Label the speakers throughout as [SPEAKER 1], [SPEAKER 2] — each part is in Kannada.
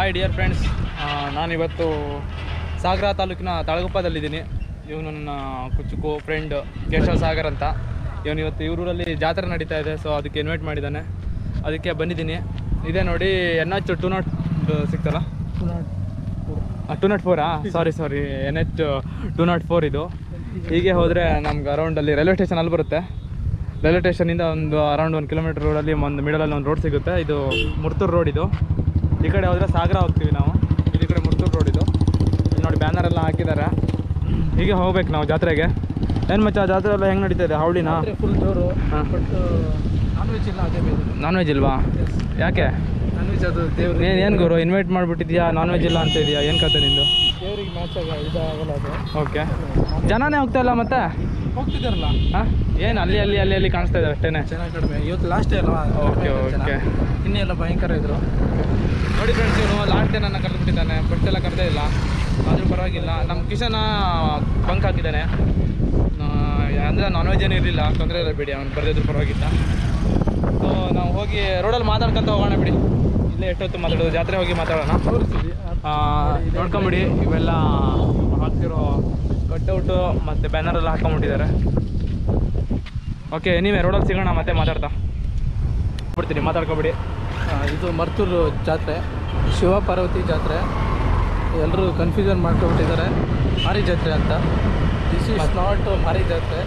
[SPEAKER 1] ಹಾಯ್ ಡಿಯರ್ ಫ್ರೆಂಡ್ಸ್ ನಾನಿವತ್ತು ಸಾಗರ ತಾಲೂಕಿನ ತಳಗುಪ್ಪದಲ್ಲಿದ್ದೀನಿ ಇವನು ನನ್ನ ಕುಚುಕು ಫ್ರೆಂಡ್ ಕೇಶವ ಸಾಗರ್ ಅಂತ ಇವನು ಇವತ್ತು ಇವರೂರಲ್ಲಿ ಜಾತ್ರೆ ನಡೀತಾ ಇದೆ ಸೊ ಅದಕ್ಕೆ ಇನ್ವೈಟ್ ಮಾಡಿದ್ದಾನೆ ಅದಕ್ಕೆ ಬಂದಿದ್ದೀನಿ ಇದೇ ನೋಡಿ ಎನ್ ಎಚ್ ಟು ನಾಟ್ ಸಿಗ್ತಲ್ಲ ಟು ನಾಟ್ ಫೋರಾ sorry sorry N H two nought four ಇದು ಹೀಗೆ ಹೋದರೆ ನಮ್ಗೆ ಅರೌಂಡಲ್ಲಿ ರೈಲ್ವೆ ಸ್ಟೇಷನ್ ಅಲ್ಲಿ ಬರುತ್ತೆ ರೈಲ್ವೆ ಸ್ಟೇಷನಿಂದ ಒಂದು ಅರೌಂಡ್ ಒಂದು ಕಿಲೋಮೀಟರ್ ರೋಡಲ್ಲಿ ಒಂದು ಮಿಡಲಲ್ಲಿ ಒಂದು ರೋಡ್ ಸಿಗುತ್ತೆ ಇದು ಮುರ್ತೂರು ರೋಡ್ ಇದು ಈ ಕಡೆ ಹೋದರೆ ಸಾಗರ ಹೋಗ್ತೀವಿ ನಾವು ಈ ಕಡೆ ಮುರ್ತೂರು ರೋಡ್ ಇದು ಇಲ್ಲಿ ನೋಡಿ ಬ್ಯಾನರ್ ಎಲ್ಲ ಹಾಕಿದ್ದಾರೆ ಹೀಗೆ ಹೋಗ್ಬೇಕು ನಾವು ಜಾತ್ರೆಗೆ ಏನು ಮಚ್ಚ ಜಾತ್ರೆ ಎಲ್ಲ ಹೆಂಗೆ ನಡೀತಾ ಇದೆ ಹೌಳಿನಾ
[SPEAKER 2] ಫುಲ್ ಜೋರು
[SPEAKER 1] ಹಾ.
[SPEAKER 2] ಬಟ್ ನಾನ್ ವೆಜ್ ಇಲ್ಲ ಅದೇ ಬೇರೆ
[SPEAKER 1] ನಾನ್ ವೆಜ್ ಇಲ್ವಾ ಯಾಕೆ
[SPEAKER 2] ನಾನ್ ವೆಜ್ ಅದು ದೇವ್ರ
[SPEAKER 1] ನೀನು ಏನು ಗುರು ಇನ್ವೈಟ್ ಮಾಡಿಬಿಟ್ಟಿದ್ಯಾ ನಾನ್ ವೆಜ್ ಇಲ್ಲ ಅಂತ ಇದೆಯಾ ಏನು ಕತೆ ನಿಂದು
[SPEAKER 2] ದೇವ್ರಿಗೆ ಮ್ಯಾಚ್ ಆಗ ಇದಾಗಲ್ಲ ಅದು
[SPEAKER 1] ಓಕೆ ಜನನೇ ಹೋಗ್ತಾ ಇಲ್ಲ ಮತ್ತೆ
[SPEAKER 2] ಹೋಗ್ತಿದ್ದಾರಲ್ಲ
[SPEAKER 1] ಹಾಂ ಏನು ಅಲ್ಲಿ ಅಲ್ಲಿ ಅಲ್ಲಿ ಅಲ್ಲಿ ಕಾಣಿಸ್ತಾ ಇದೆ ಅಷ್ಟೇನೆ
[SPEAKER 2] ಚೆನ್ನಾಗಿ ಕಡಿಮೆ ಇವತ್ತು ಲಾಸ್ಟ್ ಅಲ್ವಾ
[SPEAKER 1] ಓಕೆ ಓಕೆ
[SPEAKER 2] ಇನ್ನೇ ಎಲ್ಲ ಭಯಂಕರ ಇದ್ರು
[SPEAKER 1] ನೋಡಿ ಫ್ರೆಂಡ್ಸ್ ಇವನು ಲಾಸ್ಟ್ ಡೇ ನನ್ನ ಕರೆದ್ಬಿಟ್ಟಿದ್ದಾನೆ ಫಸ್ಟ್ ಎಲ್ಲ ಕರೆದೇ ಇಲ್ಲ ಆದರೂ ಪರವಾಗಿಲ್ಲ ನಮ್ಮ ಕಿಶನ ಬಂಕ್ ಹಾಕಿದ್ದಾನೆ ಅಂದರೆ ನಾನ್ ವೆಜ್ ಏನು ಇರಲಿಲ್ಲ ತೊಂದರೆ ಇಲ್ಲ ಬಿಡಿ ಅವ್ನು ಬರೆದಿದ್ರು ಪರವಾಗಿಲ್ಲ ಸೊ ನಾವು ಹೋಗಿ ರೋಡಲ್ಲಿ ಮಾತಾಡ್ಕೊಂತ ಹೋಗೋಣ ಬಿಡಿ ಇಲ್ಲೇ ಎಷ್ಟೊತ್ತು ಮಾತಾಡೋದು ಜಾತ್ರೆ ಹೋಗಿ ಮಾತಾಡೋಣ
[SPEAKER 2] ತೋರಿಸ್ತೀವಿ
[SPEAKER 1] ಆ, ನೋಡ್ಕೊಂಬಿಡಿ ಇವೆಲ್ಲ ಹಾಕ್ತಿರೋ ಕಟ್ಔಟು ಮತ್ತು ಬ್ಯಾನರ್ ಎಲ್ಲ ಹಾಕೊಂಬಿಟ್ಟಿದ್ದಾರೆ ಓಕೆ ನೀವೇ ರೋಡಲ್ಲಿ ಸಿಗೋಣ ಮತ್ತೆ ಮಾತಾಡ್ತಾ ಬಿಡ್ತೀನಿ ಮಾತಾಡ್ಕೊಬಿಡಿ
[SPEAKER 2] ಆ, ಇದು ಮರ್ತೂರು ಜಾತ್ರೆ ಶಿವ ಪಾರ್ವತಿ ಜಾತ್ರೆ ಎಲ್ಲರೂ ಕನ್ಫ್ಯೂಷನ್ ಮಾಡ್ಕೊಬಿಟ್ಟಿದ್ದಾರೆ ಮಾರಿ ಜಾತ್ರೆ ಅಂತ this is not Mari Jatre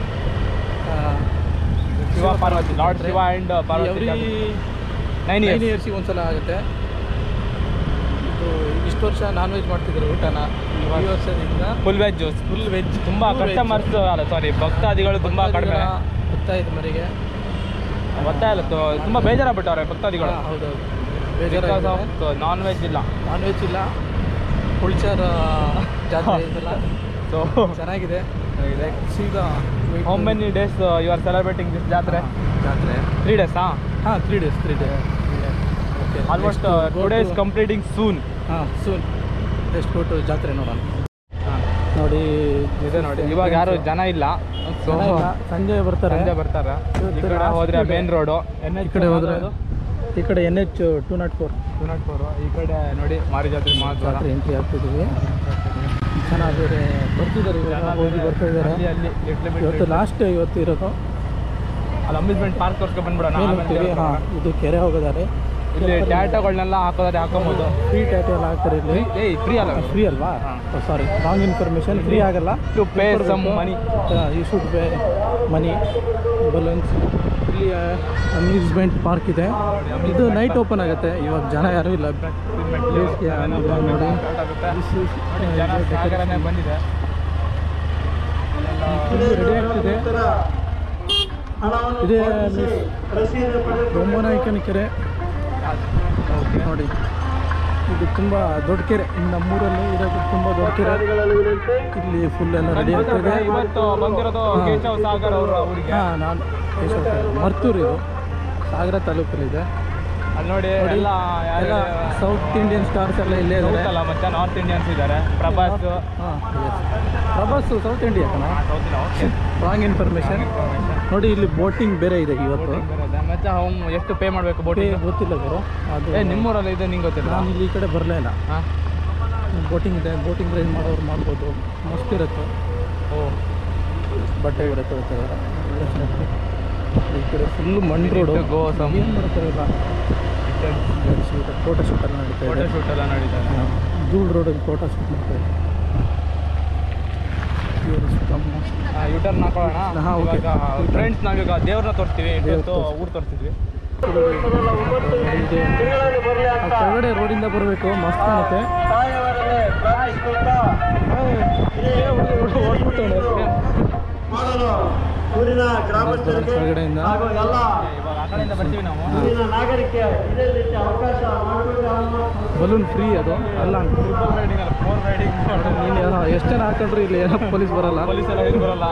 [SPEAKER 1] Shiva Parvati lord Shiva and Parvati
[SPEAKER 2] every
[SPEAKER 1] nine
[SPEAKER 2] nine
[SPEAKER 1] years
[SPEAKER 2] ಇಯರ್ಸಿಗೆ ಒಂದ್ಸಲ ಆಗುತ್ತೆ ಇದು ಇಷ್ಟು ವರ್ಷ ನಾನ್ ವೆಜ್ ಮಾಡ್ತಿದ್ರು ಊಟನ ಈ ವರ್ಷದಿಂದ
[SPEAKER 1] ಫುಲ್ ವೆಜ್
[SPEAKER 2] ಫುಲ್ ವೆಜ್
[SPEAKER 1] ತುಂಬ ಕಸ್ಟಮರ್ಸ್ ಅಲ್ಲ ಸಾರಿ ಭಕ್ತಾದಿಗಳು ತುಂಬ ಕಡಿಮೆ
[SPEAKER 2] ಗೊತ್ತಾಯ್ತು ಮರಿಗೆ
[SPEAKER 1] ಗೊತ್ತಾ ಇಲ್ಲ ತು- ತುಂಬ ಬೇಜಾರಾಗ್ಬಿಟ್ಟವ್ರೆ ಭಕ್ತಾದಿಗಳು
[SPEAKER 2] ಹಾ, ಹೌದೌದು
[SPEAKER 1] ಬಿಕಾಸ್
[SPEAKER 2] ಬೇಜಾರಾಗಿದೆ
[SPEAKER 1] ಆಫ್ ನಾನ್ ವೆಜ್ ಇಲ್ಲ
[SPEAKER 2] ನಾನ್ ವೆಜ್ ಇಲ್ಲ ಪುಳ್ಚಾರ ಜಾತ್ರೆ ಇದೆಲ್ಲ
[SPEAKER 1] ಸೊ
[SPEAKER 2] ಚೆನ್ನಾಗಿದೆ ಸೀದಾ
[SPEAKER 1] how many days you are celebrating this jatre
[SPEAKER 2] ಜಾತ್ರೆ
[SPEAKER 1] ತ್ರೀ ಡೇಸಾ
[SPEAKER 2] ಹಾಂ three days three days okay
[SPEAKER 1] almost two days completing soon
[SPEAKER 2] ಹಾಂ ಸೂನ್ ಎಷ್ಟು ಕೊಟ್ಟು ಜಾತ್ರೆ ನೋಡೋಣ ನೋಡಿ
[SPEAKER 1] ಇದೆ ನೋಡಿ ಇವಾಗ ಯಾರು ಜನ ಇಲ್ಲ ಸೊ
[SPEAKER 2] ಜನ ಇಲ್ಲ, ಸಂಜೆ ಬರ್ತಾರೆ
[SPEAKER 1] ಸಂಜೆ ಬರ್ತಾರೆ ಈ ಕಡೆ ಹೋದ್ರೆ ಮೇನ್ ರೋಡು ಎನ್
[SPEAKER 2] ಈ ಕಡೆ ಹೋದ್ರೆ ಈ ಕಡೆ N H two nought four
[SPEAKER 1] ಈ ಕಡೆ ನೋಡಿ ಮಾರಿ ಜಾತ್ರೆ ಮಹೋತ್ಸವ
[SPEAKER 2] ಜಾತ್ರೆ ಎಂಟ್ರಿ ಆಗ್ತಿದ್ದೀವಿ ಜನ ಬೇರೆ ಬರ್ತಿದ್ದಾರೆ ಇವಾಗ ಹೋಗಿ ಬರ್ತಾ ಇದ್ದಾರೆ
[SPEAKER 1] ಅಲ್ಲಿ ಅಲ್ಲಿ little bit
[SPEAKER 2] ಇವತ್ತು ಲಾಸ್ಟ್ ಇವತ್ತು ಇರೋದು
[SPEAKER 1] ಅಲ್ಲಿ ಅಮ್ಯೂಸ್ಮೆಂಟ್ ಪಾರ್ಕ್ ತೋರ್ಸ್ಕೊಂಡು ಬಂದ್ಬಿಡೋಣ
[SPEAKER 2] ಮೇಲೆ
[SPEAKER 1] ಆಮೇಲೆ
[SPEAKER 2] ಹೋಗ್ತೀವಿ
[SPEAKER 1] ದೇವಸ್ಥಾನ.
[SPEAKER 2] ಹಾಂ ಇದು ಕೆರೆ ಹೋಗಿದ್ದಾರೆ
[SPEAKER 1] ಇಲ್ಲಿ ಟ್ಯಾಟೋಗಳನ್ನೆಲ್ಲ ಹಾಕೋದಾದ್ರೆ ಹಾಕೋಬಹುದು
[SPEAKER 2] ಫ್ರೀ ಟ್ಯಾಟು ಎಲ್ಲ ಹಾಕ್ತಾರೆ ಇಲ್ಲಿ
[SPEAKER 1] ಏಯ್ ಫ್ರೀ ಅಲ್ಲ
[SPEAKER 2] ಫ್ರೀ ಅಲ್ವಾ ಸಾರಿ ರಾಂಗ್ ಇನ್ಫಾರ್ಮೇಷನ್ ಫ್ರೀ ಆಗಲ್ಲ
[SPEAKER 1] to pay some money
[SPEAKER 2] you should pay money balloons ಇಲ್ಲಿ ಅಮ್ಯೂಸ್ಮೆಂಟ್ ಪಾರ್ಕ್ ಇದೆ ಇದು ನೈಟ್ ಓಪನ್ ಆಗುತ್ತೆ ಇವಾಗ ಜನ ಯಾರೂ ಇಲ್ಲ ಬೇಸಿಗೆ ಆಗಿದೆ ನೋಡಿ This is, uh,
[SPEAKER 1] ಜನ ಸಾಗರನೇ ಬಂದಿದೆ
[SPEAKER 2] ರೆಡಿ ಆಗ್ತಿದೆ ಇದೇ ಬೊಮ್ಮನಾಯಕನ ಕೆರೆ ನೋಡಿ ಇದು ತುಂಬ ದೊಡ್ಡ ಕೆರೆ ನಮ್ಮೂರಲ್ಲಿ ಇರೋದು ತುಂಬ ದೊಡ್ಡ ಕೆರೆ ಇಲ್ಲಿ ಫುಲ್ ಎಲ್ಲ ರೆಡಿ ಆಗ್ತಿದೆ
[SPEAKER 1] ಇವತ್ತು ಬಂದಿರೋದು ಕೇಶವ ಸಾಗರ್ ಅವರ ಊರಿಗೆ
[SPEAKER 2] ಹಾಂ ನಾನು ಕೇಶವ ಸಾಗರ್. ಮರ್ತೂರು ಇದು ಸಾಗರ ತಾಲೂಕಲ್ಲಿದೆ
[SPEAKER 1] ಅಲ್ಲಿ ನೋಡಿ ಎಲ್ಲ
[SPEAKER 2] ಎಲ್ಲ
[SPEAKER 1] ಯಾರೆಲ್ಲ
[SPEAKER 2] ಸೌತ್ ಇಂಡಿಯನ್ ಸ್ಟಾರ್ಸ್ ಎಲ್ಲ ಇಲ್ಲೇ ಇದ್ದಾರೆ
[SPEAKER 1] ಅಲ್ಲ ಮತ್ತೆ ನಾರ್ತ್ ಇಂಡಿಯನ್ಸ್ ಇದ್ದಾರೆ ಪ್ರಭಾಸ್
[SPEAKER 2] ಹಾಂ ಪ್ರಭಾಸ್ ಸೌತ್ ಇಂಡಿಯಾ ಕಣ ರಾಂಗ್ ಇನ್ಫಾರ್ಮೇಷನ್ ನೋಡಿ ಇಲ್ಲಿ ಬೋಟಿಂಗ್ ಬೇರೆ ಇದೆ ಇವತ್ತು
[SPEAKER 1] ಮತ್ತೆ ಅವ್ನು ಎಷ್ಟು ಪೇ ಮಾಡಬೇಕು
[SPEAKER 2] ಬೋಟಿಂಗ್
[SPEAKER 1] ಬೋಟಿಂಗ್
[SPEAKER 2] ಗೊತ್ತಿಲ್ಲ ಗುರು ಅದು
[SPEAKER 1] ಏ ನಿಮ್ಮೂರಲ್ಲಿ ಇದೆ ನಿಂಗೆ ಗೊತ್ತಿಲ್ಲ
[SPEAKER 2] ನಾನು ಇಲ್ಲಿ ಈ ಕಡೆ ಬರಲೇ ಇಲ್ಲ
[SPEAKER 1] ಹಾಂ
[SPEAKER 2] ಬೋಟಿಂಗ್ ಇದೆ ಬೋಟಿಂಗ್ ರೈಡ್ ಮಾಡೋರು ಮಾಡ್ಬೋದು ಮಸ್ತ್ ಇರುತ್ತೆ
[SPEAKER 1] ಓ
[SPEAKER 2] ಬಟ್ಟೆ ಗಿಡ ತೊಗೊಳ್ತಾರೆ ಈ ಕಡೆ ಫುಲ್ಲು ಮಣ್ಣು road
[SPEAKER 1] Need to go some-
[SPEAKER 2] ಏನು ಮಾಡ್ತಾರಲ್ಲ ಫೋಟೋ ಶೂಟ್ ಎಲ್ಲ ನಡೀತಾ
[SPEAKER 1] ಫೋಟೋ
[SPEAKER 2] ಇದೆ
[SPEAKER 1] ಶೂಟ್ ಎಲ್ಲ ನಡೀತಾರೆ
[SPEAKER 2] ಹಾಂ. ಧೂಳ್ ರೋಡಲ್ಲಿ ಫೋಟೋ ಶೂಟ್ ಮಾಡ್ತಾರೆ ಇವರು ತಮ್ಮ
[SPEAKER 1] ಯೂಟರ್ನ್ ಹಾಕೊಳ್ಳೋಣ
[SPEAKER 2] ಹಾ, okay.
[SPEAKER 1] ಇವಾಗ ಫ್ರೆಂಡ್ಸ್ ನಾವೀಗ ದೇವ್ರನ್ನ ತೋರಿಸ್ತೀವಿ
[SPEAKER 2] ದೇವ್ರ್
[SPEAKER 1] ಇವತ್ತು
[SPEAKER 2] ತೋರ್ಸ್ತೀವಿ.
[SPEAKER 1] ಊರು ತೋರಿಸ್ತಿದ್ವಿ
[SPEAKER 2] ಇದೆ. ಆ ಕೆಳಗಡೆ ರೋಡಿಂದ ಬರಬೇಕು ಮಸ್ತ್ ಕಾಣುತ್ತೆ
[SPEAKER 3] ಊರಿನ ಗ್ರಾಮಸ್ಥರಿಗೆ
[SPEAKER 2] ಕೆಳಗಡೆಯಿಂದ
[SPEAKER 3] ಹಾಗೂ ಎಲ್ಲ
[SPEAKER 1] ಇವಾಗ ಆ ಕಡೆಯಿಂದ ಬರ್ತೀವಿ ನಾವು
[SPEAKER 3] ಊರಿನ ನಾಗರಿಕ ಇದೇ ರೀತಿ ಅವಕಾಶ ಮಾಡಿಕೊಟ್ಟು
[SPEAKER 2] ಬಲೂನ್ ಫ್ರೀ ಅದು ಅಲ್ಲ
[SPEAKER 1] ಟ್ರಿಪಲ್ ರೈಡಿಂಗ್ ಅಲ್ಲ ಫೋರ್ ರೈಡಿಂಗ್
[SPEAKER 2] ನೀನು ಎಷ್ಟು ಜನ ಹಾಕೊಂಡ್ರು ಇಲ್ಲಿ ಏನೋ ಪೊಲೀಸ್ ಬರಲ್ಲ
[SPEAKER 1] ಪೊಲೀಸ್ ಎಲ್ಲ ಇದು ಬರಲ್ಲ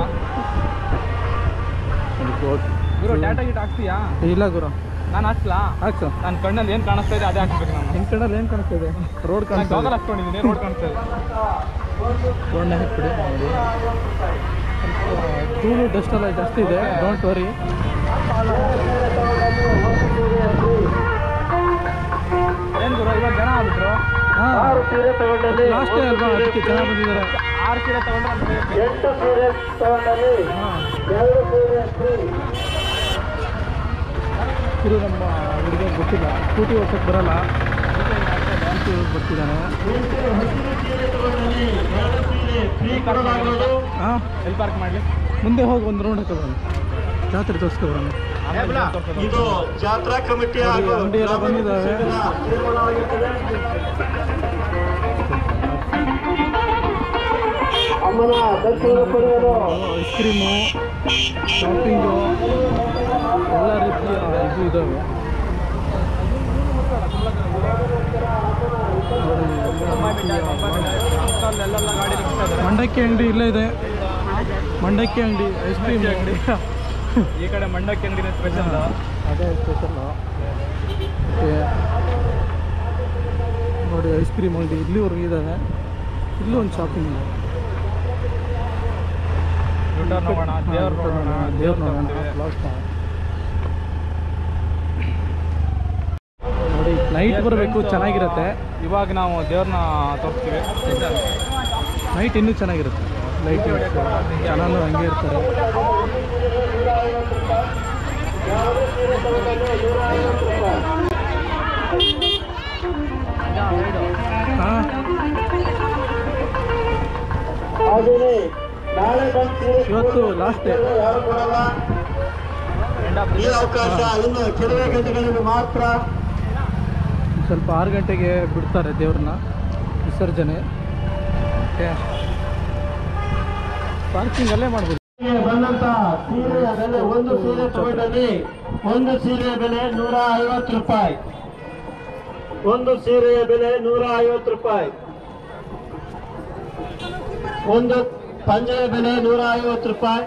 [SPEAKER 1] ಗುರು ಟ್ಯಾಟಾ ಗಿಟ್ ಹಾಕ್ತೀಯಾ
[SPEAKER 2] ಇಲ್ಲ ಗುರು
[SPEAKER 1] ನಾನು ಹಾಕ್ಲಾ
[SPEAKER 2] ಹಾಕ್ಸು
[SPEAKER 1] ನನ್ನ ಕಣ್ಣಲ್ಲಿ ಏನು ಕಾಣಿಸ್ತಾ ಇದೆ ಅದೇ ಹಾಕ್ಬೇಕು ನಾನು
[SPEAKER 2] ನಿನ್ನ ಕಣ್ಣಲ್ಲಿ ಏನು ಕಾಣಿಸ್ತಿದೆ ರೋಡ್
[SPEAKER 1] ನಾನು
[SPEAKER 2] ಕಾಣಿಸ್ತಾ
[SPEAKER 1] ಗಾಗಲ್ ಹಾಕ್ಕೊಂಡಿದ್ದೀನಿ ರೋಡ್ ಕಾಣಿಸ್ತಾ ಇದೆ
[SPEAKER 2] ರೋಡ್ನೇ ಹಾಕ್ಬಿಡಿ ನೋಡಿ ಧೂಳು ಡಸ್ಟ್ ಎಲ್ಲ ಜಾಸ್ತಿ ಇದೆ ಡೋಂಟ್ ವರಿ
[SPEAKER 1] ಏನು ಗುರು ಇವಾಗ ಜನ ಆಗ್ಬಿಟ್ರು
[SPEAKER 2] ಹಾಂ
[SPEAKER 3] ಆರು ಸೀರೆ ತಗೊಂಡಲ್ಲಿ
[SPEAKER 2] ಲಾಸ್ಟೇ ಅಲ್ವಾ ಅದಕ್ಕೆ ಚೆನ್ನಾಗಿ ಬಂದಿದ್ದಾರೆ
[SPEAKER 1] ಆರು ಸೀರೆ ತಗೊಂಡ್ರೆ
[SPEAKER 3] ಎಂಟು ಸೀರೆ ತಗೊಂಡಲ್ಲಿ
[SPEAKER 2] ಹಾಂ
[SPEAKER 3] ಎರಡು ಸೀರೆ ಫ್ರೀ
[SPEAKER 2] ಇದು ನಮ್ಮ ಹುಡುಗ ಗೊತ್ತಿಲ್ಲ ಸ್ಕೂಟಿ ಓಡ್ಸೋಕ್ಕೆ ಬರಲ್ಲ ಸ್ಕೂಟಿ ಬರ್ತಿದ್ದಾನೆ
[SPEAKER 3] ಎಂಟು ಹಸಿರು ಸೀರೆ ತಗೊಂಡಲ್ಲಿ ಎರಡು ಸೀರೆ ಫ್ರೀ ಕೊಡಲಾಗುವುದು
[SPEAKER 2] ಹಾಂ
[SPEAKER 1] ಎಲ್ಲಿ ಪಾರ್ಕ್ ಮಾಡಲಿ
[SPEAKER 2] ಮುಂದೆ ಹೋಗಿ ಒಂದು ರೌಂಡ್ ಹಾಕೋಣ ಜಾತ್ರೆ ತೋರಿಸ್ಕೊ ಬರೋಣ
[SPEAKER 3] ಇದು ಜಾತ್ರಾ ಕಮಿಟಿ ಹಾಗೂ
[SPEAKER 2] ಅಂಗಡಿ ಎಲ್ಲ ಬಂದಿದ್ದಾವೆ
[SPEAKER 3] ತೀರ್ಮಾನವಾಗಿರುತ್ತದೆ. ಅಮ್ಮನ ದರ್ಶನ ಪಡೆಯಲು
[SPEAKER 2] ಐಸ್ ಕ್ರೀಮು ಶಾಪಿಂಗು ಎಲ್ಲ ರೀತಿಯ ಇದು ಇದ್ದಾವೆ ನೋಡಿ, ಎಲ್ಲ ರೀತಿಯ
[SPEAKER 1] ಗಾಡಿ ನಿಲ್ಸಿದ್ದಾರೆ.
[SPEAKER 2] ಮಂಡಕ್ಕಿ ಅಂಗಡಿ ಇಲ್ಲೇ ಇದೆ ಮಂಡಕ್ಕಿ ಅಂಗಡಿ ಐಸ್ ಕ್ರೀಮ್ ಅಂಗಡಿ
[SPEAKER 1] ಈ ಕಡೆ ಮಂಡಕ್ಕಿ ಅಂಗಡಿನ ಸ್ಪೆಷಲ್
[SPEAKER 2] ಅದೇ ಸ್ಪೆಷಲ್ಲು ಓಕೆ ನೋಡಿ ಐಸ್ ಕ್ರೀಮ್ ಅಂಗಡಿ ಇಲ್ಲಿವರೆಗೂ ಇದ್ದಾವೆ ಇಲ್ಲೂ ಒಂದು ಶಾಪಿಂಗ್ ಇದೆ
[SPEAKER 1] ಯೂಟರ್ನ್ ನೋಡೋಣ ದೇವ್ರ ನೋಡೋಣ
[SPEAKER 2] ದೇವ್ರ
[SPEAKER 1] ದೇವ್ರ
[SPEAKER 2] ನೋಡೋಣ ಲಾಸ್ಟ್ ನೋಡಿ ನೈಟ್ ಬರಬೇಕು ಚೆನ್ನಾಗಿರುತ್ತೆ
[SPEAKER 1] ಇವಾಗ ನಾವು ದೇವ್ರನ್ನ ತೋರಿಸ್ತೀವಿ
[SPEAKER 2] ನೈಟ್ ಇನ್ನೂ ಚೆನ್ನಾಗಿರುತ್ತೆ ಲೈಟ್ ಚೆನ್ನಾಗಿ ಹಂಗೆ ಇರ್ತಾರೆ ಹಾಂ
[SPEAKER 3] ಹಾಗೆಯೇ ನಾಳೆ ಬಂದು
[SPEAKER 2] ಇವತ್ತು ಲಾಸ್ಟ್ ಡೇ
[SPEAKER 3] ಯಾರು ಕೊಡಲ್ಲ ಈ ಅವಕಾಶ ಇನ್ನು ಕೆಲವೇ ಗಂಟೆಗಳಲ್ಲಿ ಮಾತ್ರ
[SPEAKER 2] ಸ್ವಲ್ಪ ಆರು ಗಂಟೆಗೆ ಬಿಡ್ತಾರೆ ದೇವ್ರನ್ನ ವಿಸರ್ಜನೆ ಓಕೆ ಪಾರ್ಕಿಂಗ್ ಅಲ್ಲೇ ಮಾಡ್ಬೋದು
[SPEAKER 3] ಬಂದಂತ ಸೀರೆಯ ಬೆಲೆ ಒಂದು ಸೀರೆ ತಗೊಂಡಲ್ಲಿ ಒಂದು ಸೀರೆಯ ಬೆಲೆ ನೂರ ಐವತ್ತು ರೂಪಾಯಿ ಒಂದು ಸೀರೆಯ ಬೆಲೆ ನೂರ ಐವತ್ತು ರೂಪಾಯಿ ಒಂದು ಪಂಜೆಯ ಬೆಲೆ ನೂರ ಐವತ್ತು ರೂಪಾಯಿ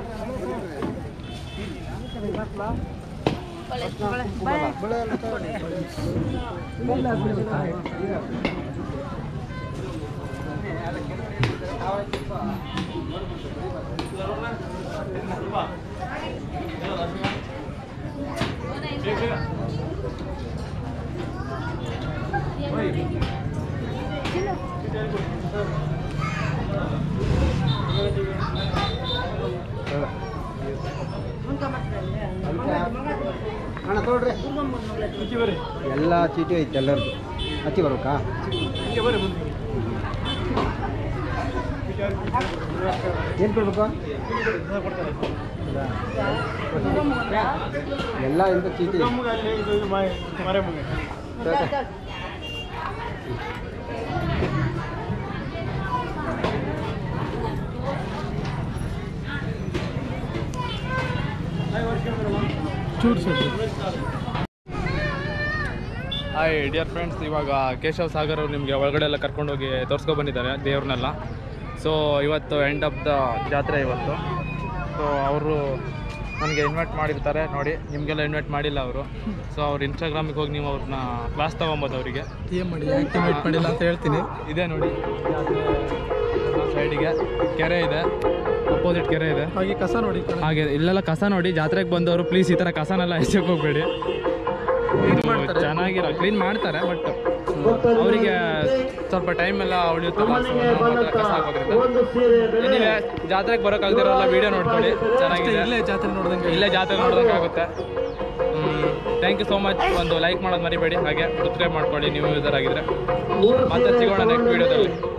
[SPEAKER 4] ಎಲ್ಲ ಚೀಟಿ ಐತೆ ಎಲ್ಲರದು ಹಚ್ಚಿ ಬರ್ಬೇಕಾ ಏನು ಕೊಡ್ಬೇಕು ಎಲ್ಲ ಇಂದ ಚೀಟಿ
[SPEAKER 2] ಚೂರು ಸರ್
[SPEAKER 1] ಹಾಯ್ ಡಿಯರ್ ಫ್ರೆಂಡ್ಸ್ ಇವಾಗ ಕೇಶವ್ ಸಾಗರ್ ಅವ್ರು ನಿಮಗೆ ಒಳಗಡೆ ಎಲ್ಲ ಕರ್ಕೊಂಡೋಗಿ ತೋರಿಸ್ಕೊ ಬಂದಿದ್ದಾರೆ ದೇವ್ರನ್ನೆಲ್ಲ ಸೊ ಇವತ್ತು ಎಂಡ್ ಆಫ್ ದ ಜಾತ್ರೆ ಇವತ್ತು ಸೊ ಅವರು ನನಗೆ ಇನ್ವೈಟ್ ಮಾಡಿರ್ತಾರೆ ನೋಡಿ ನಿಮಗೆಲ್ಲ ಇನ್ವೈಟ್ ಮಾಡಿಲ್ಲ ಅವರು ಸೊ ಅವ್ರ ಇನ್ಸ್ಟಾಗ್ರಾಮಿಗೆ ಹೋಗಿ ನೀವು ಅವ್ರನ್ನ ಕ್ಲಾಸ್ ತೊಗೊಬೋದು ಅವರಿಗೆ
[SPEAKER 2] ಏನು ಮಾಡಿ ಯಾಕೆ ವೇಟ್ ಮಾಡಿಲ್ಲ ಅಂತ ಹೇಳ್ತೀನಿ
[SPEAKER 1] ಇದೆ ನೋಡಿ ಸೈಡಿಗೆ ಕೆರೆ ಇದೆ ಅಪೋಸಿಟ್ ಕೆರೆ ಇದೆ
[SPEAKER 2] ಹಾಗೆ ಕಸ ನೋಡಿ ಕಣ
[SPEAKER 1] ಹಾಗೆ ಇಲ್ಲೆಲ್ಲ ಕಸ ನೋಡಿ ಜಾತ್ರೆಗೆ ಬಂದವರು ಪ್ಲೀಸ್ ಈ ಥರ ಕಸನೆಲ್ಲ ಎಸೆಯೋಕೆ ಹೋಗ್ಬೇಡಿ ಇದು ಚೆನ್ನಾಗಿಲ್ಲ ಕ್ಲೀನ್ ಮಾಡ್ತಾರೆ ಬಟ್ ಅವರಿಗೆ ಸ್ವಲ್ಪ ಟೈಮ್ ಎಲ್ಲ ಉಳಿಯುತ್ತಲ್ಲ so ನಾವು ಮಾತ್ರ ಕಸ ಹಾಕೋದ್ರಿಂದ
[SPEAKER 3] ಒಂದು ಸೀರೆಯ ಬೆಲೆ
[SPEAKER 1] ನೀವೇ ಜಾತ್ರೆಗೆ ಬರೋಕ್ಕಾಗ್ದಿರೋಲ್ಲ ವಿಡಿಯೋ ನೋಡ್ಕೊಳ್ಳಿ ಚೆನ್ನಾಗಿದೆ
[SPEAKER 2] ಇಲ್ಲೇ ಜಾತ್ರೆ ನೋಡ್ದಂಗೆ
[SPEAKER 1] ಇಲ್ಲೇ ಜಾತ್ರೆ ನೋಡೋದಕ್ಕಾಗುತ್ತೆ ಥ್ಯಾಂಕ್ ಯು ಸೋ ಮಚ್ ಒಂದು ಲೈಕ್ ಮಾಡೋದು ಮರಿಬೇಡಿ ಹಾಗೆ ಸಬ್ಸ್ಕ್ರೈಬ್ ಮಾಡ್ಕೊಳ್ಳಿ ನೀವು ಯೂಸರ್ ಆಗಿದ್ರೆ ಮತ್ತೆ ಸಿಗೋಣ ನೆಕ್ಸ್ಟ್ ವಿಡಿಯೋದಲ್ಲಿ